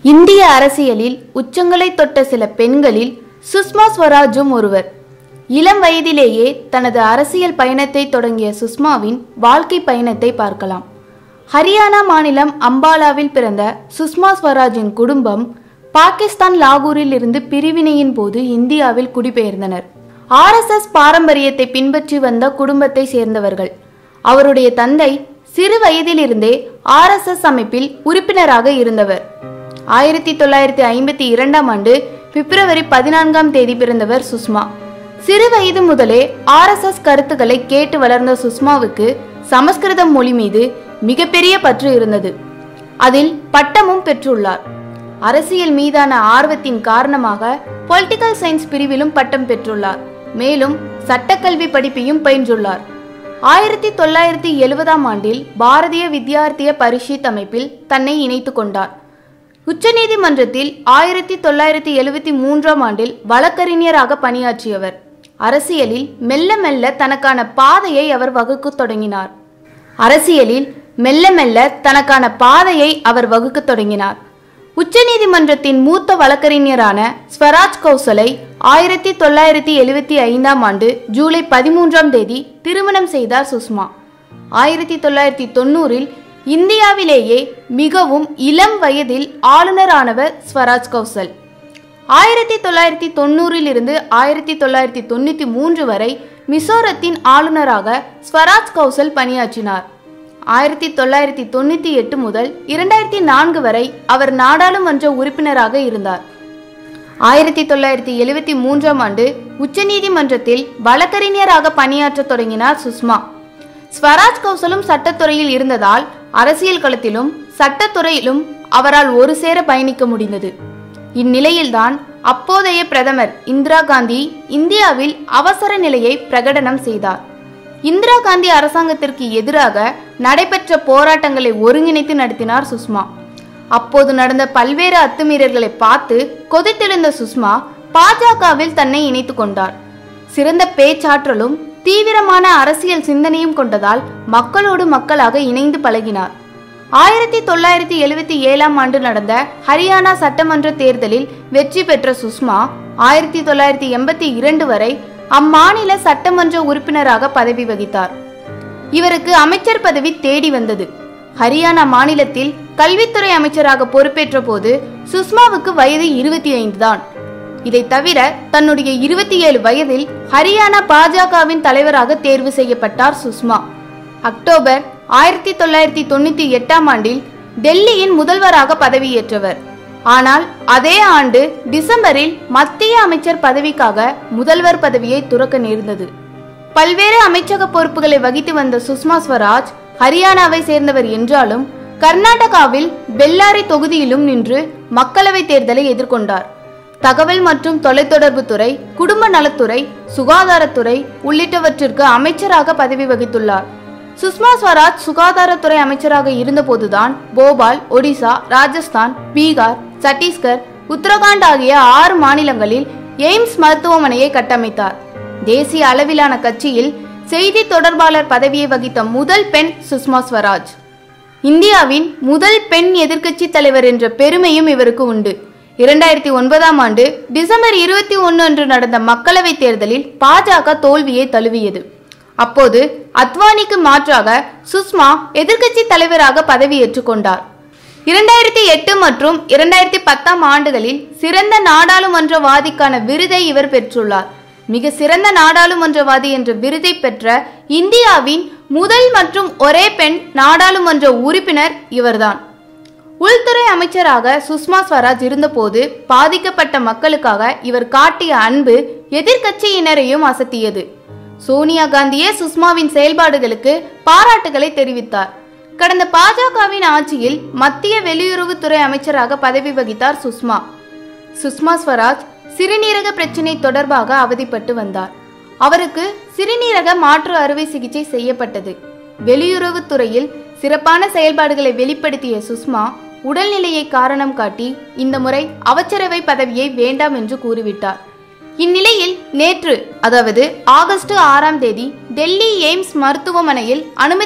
இந்திய அரசியலில் உச்சங்களை தொட்ட சில பெண்களில் சுஷ்மா ஸ்வராஜும் ஒருவர் இளம் வயதிலேயே தனது அரசியல் பயணத்தை தொடங்கிய சுஷ்மாவின் வாழ்க்கை பயணத்தை பார்க்கலாம் ஹரியானா மாநிலம் அம்பாலாவில் பிறந்த சுஷ்மா ஸ்வராஜின் குடும்பம் பாகிஸ்தான் லாகூரில் இருந்து பிரிவினையின் போது இந்தியாவில் குடிபெயர்ந்தனர் ஆர்எஸ்எஸ் பாரம்பரியத்தை பின்பற்றி வந்த குடும்பத்தை சேர்ந்தவர்கள் அவருடைய தந்தை சிறு வயதிலிருந்தே ஆர்எஸ்எஸ் அமைப்பில் உறுப்பினராக இருந்தவர் ஆயிரத்தி தொள்ளாயிரத்தி ஐம்பத்தி இரண்டாம் ஆண்டு பிப்ரவரி பதினான்காம் தேதி பிறந்தவர் சுஷ்மா சிறு வயது முதலே ஆர்எஸ்எஸ் கருத்துக்களை கேட்டு வளர்ந்த சுஷ்மாவுக்கு சமஸ்கிருதம் மொழி மீது மிகப்பெரிய பற்று இருந்தது அதில் பட்டமும் பெற்றுள்ளார் அரசியல் மீதான ஆர்வத்தின் காரணமாக பொலிட்டிக்கல் சயின்ஸ் பிரிவிலும் பட்டம் பெற்றுள்ளார் மேலும் சட்டக்கல்வி படிப்பையும் பயின்றுள்ளார் ஆயிரத்தி தொள்ளாயிரத்தி எழுபதாம் ஆண்டில் பாரதிய வித்யார்த்திய பரிஷித் அமைப்பில் தன்னை இணைத்துக் கொண்டார் உச்சநீதிமன்றத்தில் ஆயிரத்தி தொள்ளாயிரத்தி எழுபத்தி மூன்றாம் ஆண்டில் வழக்கறிஞராக பணியாற்றியவர் அரசியலில் மெல்ல மெல்ல தனக்கான பாதையை அவர் வகுக்கத் தொடங்கினார் அரசியலில் மெல்ல மெல்ல தனக்கான பாதையை அவர் வகுக்கத் தொடங்கினார் உச்சநீதிமன்றத்தின் மூத்த வழக்கறிஞரான ஸ்வராஜ் கௌசலை ஆயிரத்தி தொள்ளாயிரத்தி எழுபத்தி ஐந்தாம் ஆண்டு ஜூலை பதிமூன்றாம் தேதி திருமணம் செய்தார் சுஷ்மா ஆயிரத்தி தொள்ளாயிரத்தி தொண்ணூறில் இந்தியாவிலேயே மிகவும் இளம் வயதில் ஆளுநரானவர் ஸ்வராஜ் கௌசல் ஆயிரத்தி தொள்ளாயிரத்தி தொண்ணூறில் இருந்து ஆயிரத்தி தொள்ளாயிரத்தி தொண்ணூற்றி மூன்று வரை மிசோரத்தின் ஆளுநராக ஸ்வராஜ் கௌசல் பணியாற்றினார் ஆயிரத்தி தொள்ளாயிரத்தி தொண்ணூற்றி எட்டு முதல் இரண்டாயிரத்தி நான்கு வரை அவர் நாடாளுமன்ற உறுப்பினராக இருந்தார் ஆயிரத்தி தொள்ளாயிரத்தி எழுபத்தி மூன்றாம் ஆண்டு உச்சநீதிமன்றத்தில் வழக்கறிஞராக பணியாற்றத் தொடங்கினார் சுஷ்மா ஸ்வராஜ் கௌசலும் சட்டத்துறையில் இருந்ததால் அரசியல் களத்திலும் சட்டத்துறையிலும் அவரால் ஒரு சேர பயணிக்க முடிந்தது இந்நிலையில்தான் அப்போதைய பிரதமர் இந்திரா காந்தி இந்தியாவில் அவசர நிலையை பிரகடனம் செய்தார் இந்திரா காந்தி அரசாங்கத்திற்கு எதிராக நடைபெற்ற போராட்டங்களை ஒருங்கிணைத்து நடத்தினார் சுஷ்மா அப்போது நடந்த பல்வேறு அத்துமீறல்களை பார்த்து கொதித்தெழுந்த சுஷ்மா பாஜகவில் தன்னை இணைத்துக் கொண்டார் சிறந்த பேச்சாற்றலும் தீவிரமான அரசியல் சிந்தனையும் கொண்டதால் மக்களோடு மக்களாக இணைந்து பழகினார் ஆயிரத்தி தொள்ளாயிரத்தி எழுபத்தி ஏழாம் ஆண்டு நடந்த ஹரியானா சட்டமன்ற தேர்தலில் வெற்றி பெற்ற சுஷ்மா ஆயிரத்தி தொள்ளாயிரத்தி எண்பத்தி இரண்டு வரை அம்மாநில சட்டமன்ற உறுப்பினராக பதவி வகித்தார் இவருக்கு அமைச்சர் பதவி தேடி வந்தது ஹரியானா மாநிலத்தில் கல்வித்துறை அமைச்சராக பொறுப்பேற்ற போது சுஷ்மாவுக்கு வயது இருபத்தி ஐந்து தான் இதை தவிர தன்னுடைய இருபத்தி ஏழு வயதில் ஹரியானா பாஜகவின் தலைவராக தேர்வு செய்யப்பட்டார் சுஷ்மா அக்டோபர் ஆயிரத்தி தொள்ளாயிரத்தி தொண்ணூத்தி எட்டாம் ஆண்டில் டெல்லியின் முதல்வராக பதவியேற்றவர் ஆனால் அதே ஆண்டு டிசம்பரில் மத்திய அமைச்சர் பதவிக்காக முதல்வர் பதவியை துறக்க நேர்ந்தது பல்வேறு அமைச்சக பொறுப்புகளை வகித்து வந்த சுஷ்மா ஸ்வராஜ் ஹரியானாவை சேர்ந்தவர் என்றாலும் கர்நாடகாவில் பெல்லாரி தொகுதியிலும் நின்று மக்களவைத் தேர்தலை எதிர்கொண்டார் தகவல் மற்றும் தொலைத்தொடர்பு துறை குடும்ப நலத்துறை சுகாதாரத்துறை உள்ளிட்டவற்றிற்கு அமைச்சராக பதவி வகித்துள்ளார் சுஷ்மா ஸ்வராஜ் சுகாதாரத்துறை அமைச்சராக இருந்தபோதுதான் போபால் ஒடிசா ராஜஸ்தான் பீகார் சத்தீஸ்கர் உத்தரகாண்ட் ஆகிய ஆறு மாநிலங்களில் எய்ம்ஸ் மருத்துவமனையை கட்டமைத்தார் தேசிய அளவிலான கட்சியில் செய்தி தொடர்பாளர் பதவியை வகித்த முதல் பெண் சுஷ்மா ஸ்வராஜ் இந்தியாவின் முதல் பெண் எதிர்க்கட்சி தலைவர் என்ற பெருமையும் இவருக்கு உண்டு இரண்டாயிரத்தி ஒன்பதாம் ஆண்டு டிசம்பர் இருபத்தி ஒன்று அன்று நடந்த மக்களவைத் தேர்தலில் பாஜக தோல்வியை தழுவியது அப்போது அத்வானிக்கு மாற்றாக சுஷ்மா எதிர்க்கட்சி தலைவராக பதவியேற்றுக் கொண்டார் இரண்டாயிரத்தி எட்டு மற்றும் இரண்டாயிரத்தி பத்தாம் ஆண்டுகளில் சிறந்த நாடாளுமன்றவாதிக்கான விருதை இவர் பெற்றுள்ளார் மிக சிறந்த நாடாளுமன்றவாதி என்ற விருதை பெற்ற இந்தியாவின் முதல் மற்றும் ஒரே பெண் நாடாளுமன்ற உறுப்பினர் இவர்தான் உள்துறை அமைச்சராக சுஷ்மா ஸ்வராஜ் இருந்தபோது பாதிக்கப்பட்ட மக்களுக்காக இவர் காட்டிய அன்பு எதிர்க்கட்சியினரையும் அசத்தியது சோனியா காந்தியே சுஷ்மாவின் செயல்பாடுகளுக்கு பாராட்டுகளை தெரிவித்தார் கடந்த பாஜகவின் ஆட்சியில் மத்திய வெளியுறவுத்துறை அமைச்சராக பதவி வகித்தார் சுஷ்மா சுஷ்மா ஸ்வராஜ் சிறுநீரக பிரச்சினை தொடர்பாக அவதிப்பட்டு வந்தார் அவருக்கு சிறுநீரக மாற்று அறுவை சிகிச்சை செய்யப்பட்டது வெளியுறவுத்துறையில் சிறப்பான செயல்பாடுகளை வெளிப்படுத்திய சுஷ்மா உடல்நிலையை காரணம் காட்டி இந்த முறை அவச்சரவை பதவியை வேண்டாம் என்று கூறிவிட்டார் இந்நிலையில் நேற்று அதாவது ஆகஸ்ட் ஆறாம் தேதி டெல்லி எய்ம்ஸ் மருத்துவமனையில்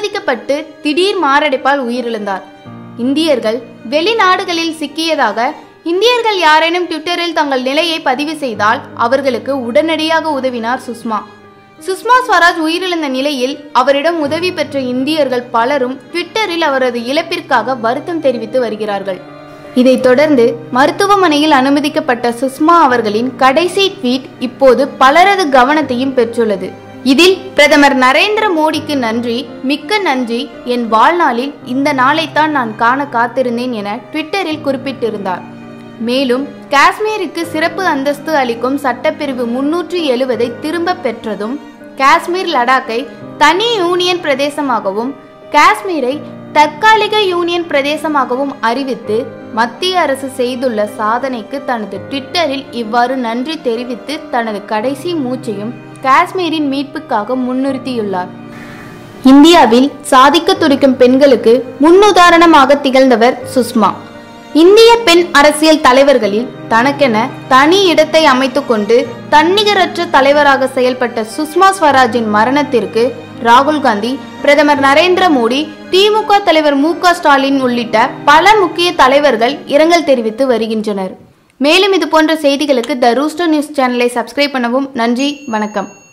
அனுமதிக்கப்பட்டு திடீர் மாரடைப்பால் உயிரிழந்தார் இந்தியர்கள் வெளிநாடுகளில் சிக்கியதாக இந்தியர்கள் யாரேனும் ட்விட்டரில் தங்கள் நிலையை பதிவு செய்தால் அவர்களுக்கு உடனடியாக உதவினார் சுஷ்மா சுஷ்மா ஸ்வராஜ் உயிரிழந்த நிலையில் அவரிடம் உதவி பெற்ற இந்தியர்கள் பலரும் ட்விட்டரில் அவரது இழப்பிற்காக வருத்தம் தெரிவித்து வருகிறார்கள் இதைத் தொடர்ந்து மருத்துவமனையில் அனுமதிக்கப்பட்ட சுஷ்மா அவர்களின் கடைசி ட்வீட் இப்போது பலரது கவனத்தையும் பெற்றுள்ளது இதில் பிரதமர் நரேந்திர மோடிக்கு நன்றி மிக்க நன்றி என் வாழ்நாளில் இந்த நாளைத்தான் நான் காண காத்திருந்தேன் என ட்விட்டரில் குறிப்பிட்டிருந்தார் மேலும் காஷ்மீருக்கு சிறப்பு அந்தஸ்து அளிக்கும் சட்டப்பிரிவு முன்னூற்றி எழுவதை திரும்ப பெற்றதும் காஷ்மீர் லடாக்கை தனி யூனியன் பிரதேசமாகவும் காஷ்மீரை தற்காலிக யூனியன் பிரதேசமாகவும் அறிவித்து மத்திய அரசு செய்துள்ள சாதனைக்கு தனது ட்விட்டரில் இவ்வாறு நன்றி தெரிவித்து தனது கடைசி மூச்சையும் காஷ்மீரின் மீட்புக்காக முன்னிறுத்தியுள்ளார் இந்தியாவில் சாதிக்க துடிக்கும் பெண்களுக்கு முன்னுதாரணமாக திகழ்ந்தவர் சுஷ்மா இந்திய பெண் அரசியல் தலைவர்களில் தனக்கென தனி இடத்தை அமைத்துக் கொண்டு தன்னிகரற்ற தலைவராக செயல்பட்ட சுஷ்மா ஸ்வராஜின் மரணத்திற்கு ராகுல் காந்தி பிரதமர் நரேந்திர மோடி திமுக தலைவர் மு க ஸ்டாலின் உள்ளிட்ட பல முக்கிய தலைவர்கள் இரங்கல் தெரிவித்து வருகின்றனர் மேலும் இது போன்ற செய்திகளுக்கு த ரூஸ்டர் நியூஸ் சேனலை சப்ஸ்கிரைப் பண்ணவும் நன்றி வணக்கம்